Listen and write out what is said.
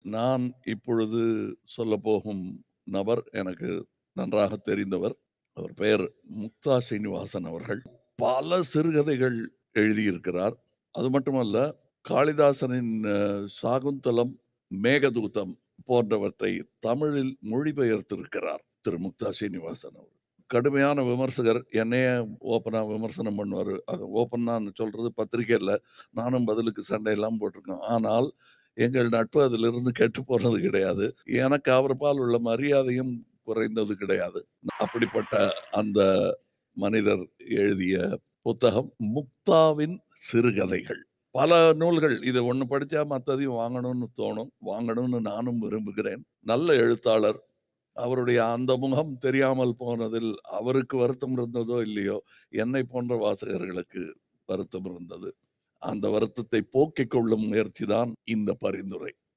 நான் இப்பொழுது சொல்லப்போகும் நபர் எனக்கு நன்றாக தெரிந்தவர். அவர் பெயர் முக்தா ஸ்ரீனிவாசன் அவர்கள். பல சிறுகதைகள் எழுதியிருக்கிறார். அது மட்டுமல்ல, காளிதாசனின் அ சாகுந்தலம், மேகதூதம் போன்றவற்றை தமிழில் மொழிபெயர்த்திருக்கிறார் திரு முக்தா ஸ்ரீனிவாசன் அவர்கள். கடுமையான விமர்சகர். என்னையே ஓப்பனா விமர்சனம் பண்ணுவாரு. அது ஓப்பனான்னு சொல்றது பத்திரிக்கையில நானும் பதிலுக்கு சண்டையெல்லாம் போட்டிருக்கோம். ஆனால், எங்கள் நட்பு அதிலிருந்து கெட்டுப் போனது கிடையாது. எனக்கு அவர் பால் உள்ள மரியாதையும் குறைந்தது கிடையாது. அப்படிப்பட்ட அந்த மனிதர் எழுதிய புத்தகம் முக்தாவின் சிறுகதைகள். பல நூல்கள் இது ஒண்ணு படிச்சா மத்ததையும் வாங்கணும்னு தோணும். வாங்கணும்னு நானும் விரும்புகிறேன். நல்ல எழுத்தாளர். அவருடைய அந்த முகம் தெரியாமல் போனதில் அவருக்கு வருத்தம் இருந்ததோ இல்லையோ, என்னைப் போன்ற வாசகர்களுக்கு வருத்தம் இருந்தது. அந்த வருத்தத்தை போக்கிக் கொள்ளும் முயற்சி தான் இந்த பரிந்துரை.